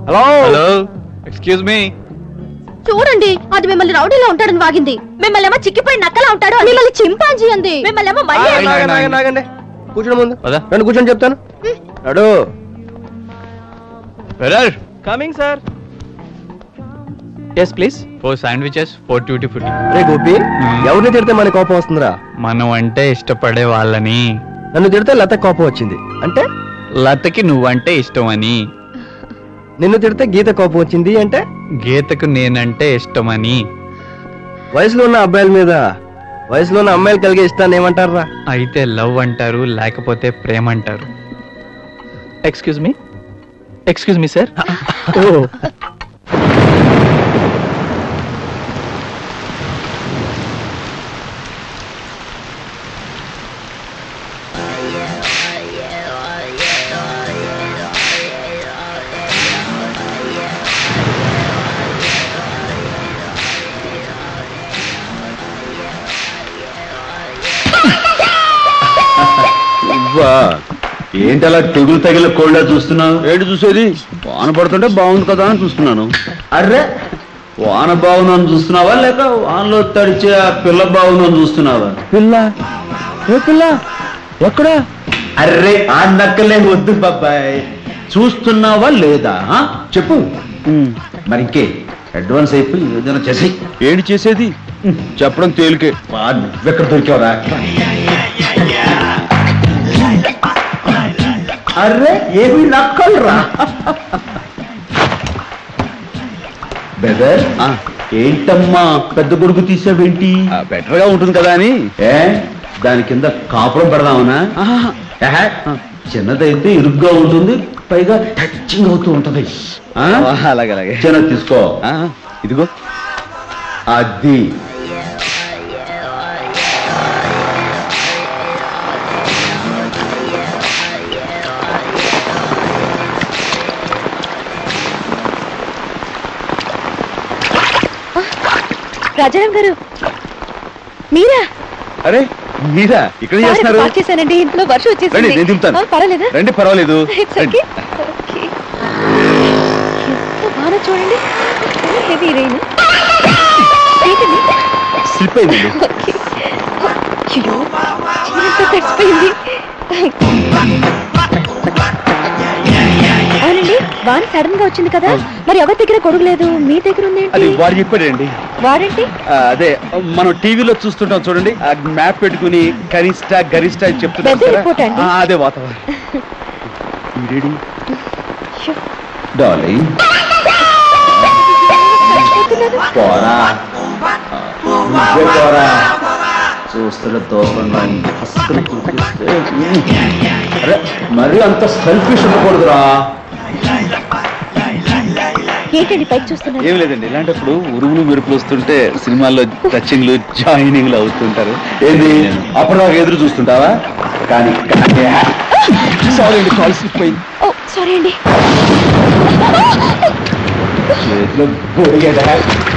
Hello hello excuse me చూడండి అది మిమ్మల్ని రౌడీలో ఉంటాడని వాగింది మిమ్మల్ని ఏమో చిక్కిపోయి నక్కలా ఉంటాడు మిమ్మల్ని చింపాంజీ అంది మిమ్మల్ని ఏమో మళ్ళీ ఆగండి, ఆగండి, ఆగండి. ఆగండి, ఆగండి. కూర్చోండి ముందు పద. రండి కూర్చొని చెప్తాను అడు waiter coming sir yes please four sandwiches four tutti frutti రే గోపి ఎవరిని తిడితే మన కోపం వస్తుందిరా మనం అంటే ఇష్టపడే వాళ్ళని నన్ను తిడితే లత కోపం వచ్చింది అంటే లతకి నువ్వంటే ఇష్టం అని నిన్ను తిడితే గీత కోపం వచ్చింది అంటే గీతకు నేనంటే ఇష్టమని వయసులో ఉన్న అబ్బాయిల మీద వయసులో ఉన్న అమ్మాయిలు కలిగే ఇష్టాన్ని ఏమంటారా అయితే లవ్ అంటారు లేకపోతే ప్రేమ అంటారు excuse me excuse me sir ఇవ్వా ఏంటి అలా తెగులు తగిల కోళ్ళ చూస్తున్నావు ఏంటి చూసేది వాన పడుతుంటే బాగుంది కదా అని చూస్తున్నాను అర్రే వాన బాగుందని చూస్తున్నావా లేక వానలో తడిచే ఆ పిల్ల బాగుందని చూస్తున్నావా పిల్ల ఏ పిల్ల ఎక్కడా అర్రే ఆ నక్కలే వద్దు బాబాయ్ చూస్తున్నావా లేదా ఆ? చెప్పు మరి ఇంకే అడ్వాన్స్ అయిపోయి ఏదైనా చేసి ఏంటి చేసేది చెప్పడం తేలికే నువ్వెక్కడ దొరికావరా అర్రే ఏమి నక్కలరా బెదర్ ఏంటమ్మా పెద్ద గొడుగు తీసావేంటి బెటర్ గా ఉంటుంది కదా అని ఏ దాని కింద కాపురం పెడదామనా ఏహే, చిన్నదైతే ఇరుగ్గా ఉంటుంది పైగా టచింగ్ అవుతూ ఉంటది అలాగే అలాగే చిన్నది తీసుకో ఇదిగో అది రాజారాం గారు మీరా అరే మీరా ఇక్కడ కారు చేస్తున్నారు పార్క్ చేశానండి ఇంట్లో వర్షం వచ్చేసింది రండి నేను దింపుతాను ఆ, పర్వాలేదా రండి పర్వాలేదు ఇట్స్ రండి. ఓకే ఎంత బాగా చూడండి హెవీ రెయిన్ ఏంటండి స్లిప్ అయిందండి ఓకే అయ్యో చీరంతా తడిసిపోయింది అవునండి వాన సడన్ గా వచ్చింది కదా మరి ఎవరి దగ్గర కొడుకు లేదు మీ దగ్గర ఉంది అది ఏంటి వాడు చెప్పాడండి వాడండి ఆ, అదే మనం టీవీలో చూస్తుంటాం చూడండి ఆ మ్యాప్ పెట్టుకుని కనిష్ట గరిష్ట అని చెప్తున్నారు పెద్ద కదా. రిపోర్ట్ అండి. ఆ, అదే వాతావరణం ఈడేడి? అయ్యో, డార్లింగ్ చచ్చిపోతున్నాను. పోరా నువ్వే పోరా చూస్తుంటే దోపంగా హస్కలు కురిపిస్తే, ఉమ్. అరే మరి అంత సెల్ఫిష్ ఉండకూడదురా ఏంటండి పైకి చూస్తున్నారు ఏం లేదండి ఇలాంటప్పుడు ఉరుములు మెరుపులు వస్తుంటే సినిమాల్లో టచింగ్లు జాయినింగ్లు అవుతుంటారు ఏంది అప్పుడు నాకు ఎదురు చూస్తుంటావా కానీ సారీ అండి కాల్ స్లిప్ అయింది ఓ సారీ అండి చేతిలో గొడిగేదా